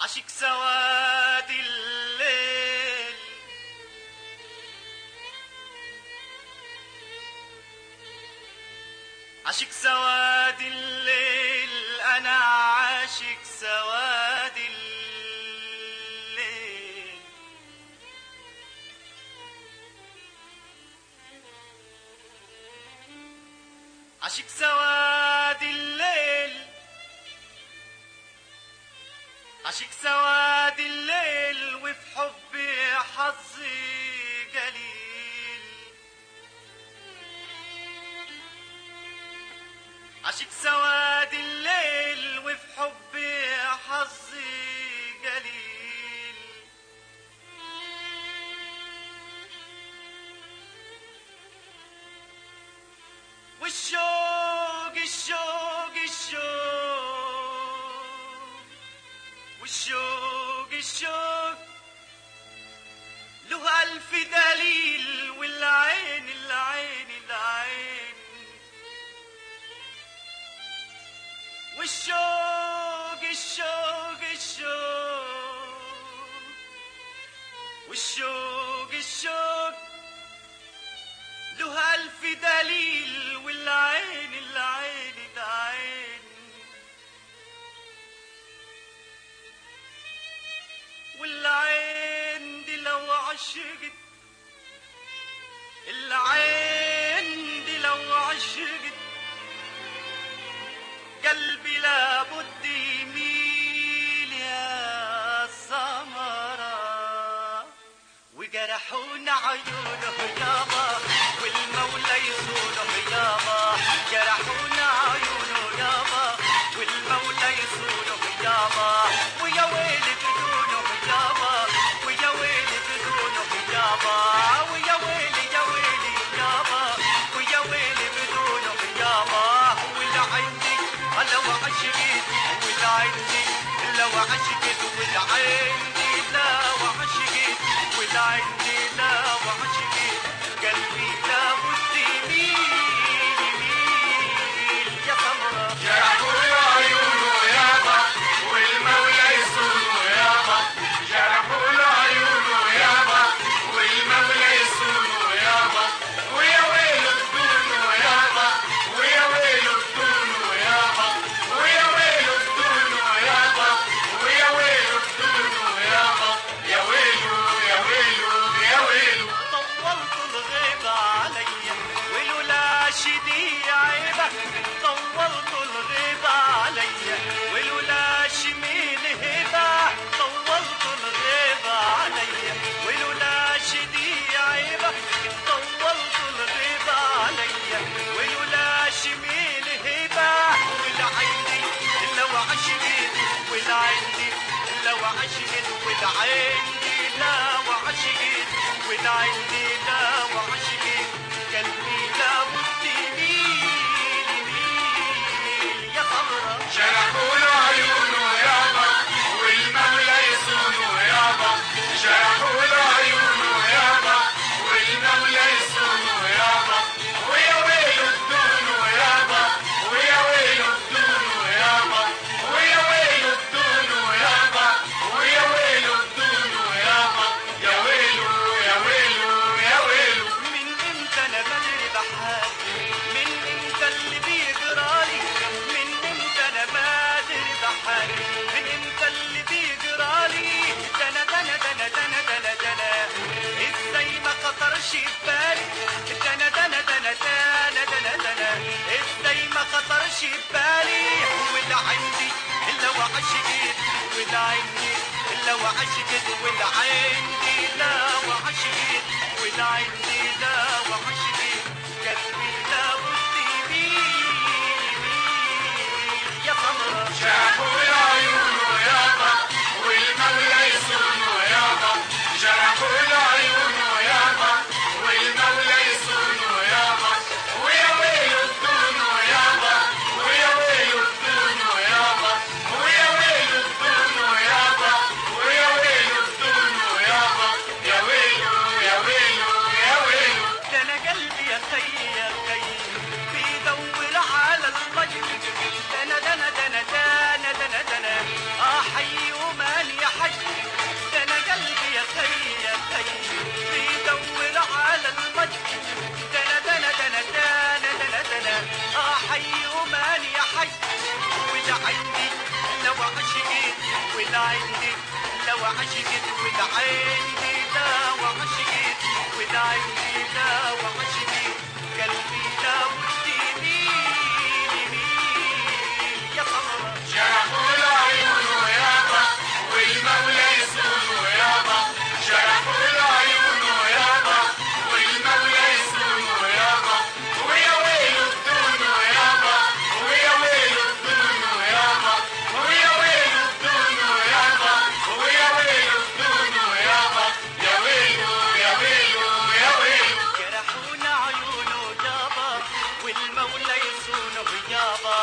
عشق سواد الليل عشق سواد الليل انا عاشق سواد الليل عشق سواد الليل عشق سواد الليل وفي حبي حظي قليل عشق سواد الليل وفي حبي حظي قليل والشوق الشوق الشوق والشوق الشوق له ألف دليل والعين العين العين والشوق الشوق الشوق والشوق الشوق له ألف دليل والعين العين العين والعين دي لو عشقت العين دي لو عشقت قلبي لابد يميل يا سمرة وجرحونا عيونه يابا والمولى يصونه يابا جرحونا عيونه يابا والمولى يصونه يابا ويا ويل بدونه يابا ويا ويل بدونه يابا ويا ويل يا ويل يابا ويا ويل بدونه يابا ولا عندي لو عشقت ولا عندي لو عشقت ولا عندي لو عشقت ولا عندي لو عشقت قلبي لابد يميل يميل يا سمرة جرحوا عيونه يابا والمولى يصونه يابا جرحوا عيونه يابا والمولى يصونه يابا ويا ويله بدونه يابا ويا ويله بدونه يابا ويا ويله بدونه يابا ويا ويله بدونه يابا يا ويله يا ويله يا ويله طولت الغيبة عليا ولولا شدي عيبة طولت الغيبة عليا ولولا شميل هبة طولت الغيبة عليا ولولا شدي عيبة طولت الغيبة عليا ولولا شميل هبة ولا عندي لو عشقت ولا عندي لو عشقت ولا عندي لو عشقت ولا عندي لو عشقت قلبي لابد يميل يميل يا صبرا جرحوا له عيونه يابا والمولى يصونه يابا جرحوا له عيونه يابا والمولى يصونه يابا ويا ويله بدونه يابا ويا ويله بدونه يابا ويا ويله بدونه يابا ويا ويله بدونه يابا يا ويله يا ويله يا ويله من امتى انا بدري بحالي من امتى اللي بيجرالي من امتى انا بدري بحالي من امتى اللي بيجرالي دنا دنا دنا دنا دنا دنا ازاي ما خطرش في بالي دنا دنا دنا دنا دنا دنا ازاي ما خطرش في بالي ولا عندي الا وعشقت ولا عندي الا وعشقت ولا عندي لا وعشقت ولا عندي لا وعشقت قلبي لا بد يميل يميل يا سمرة جرحوا له عيونه يابا والمولى يصونه يابا جرحوا له عيونه يابا والمولى يصونه يابا ويا ويله بدونه يابا ويا ويله بدونه يابا ويا ويله بدونه يابا ويا ويله بدونه يابا يا ويله يا ويله يا ويله ده انا قلبي يا خي يا خي والعين دي لو عشقت والعين دي لو عشقت والعين دي لو عشقت قلبي لابد يميل يميل يا صبرا جرحوا العيون ويابا والمولى يصونه يابا جرحوا العيون ويابا والمولى يصونه يابا ويا ويله بدونه يابا ويا ويله بدونه يابا ويا ويله بدونه يابا ويا ويله بدونه يابا يا ويله يا ويله يا ويله جرحونا عيونه جابا والمولى يصونه يابا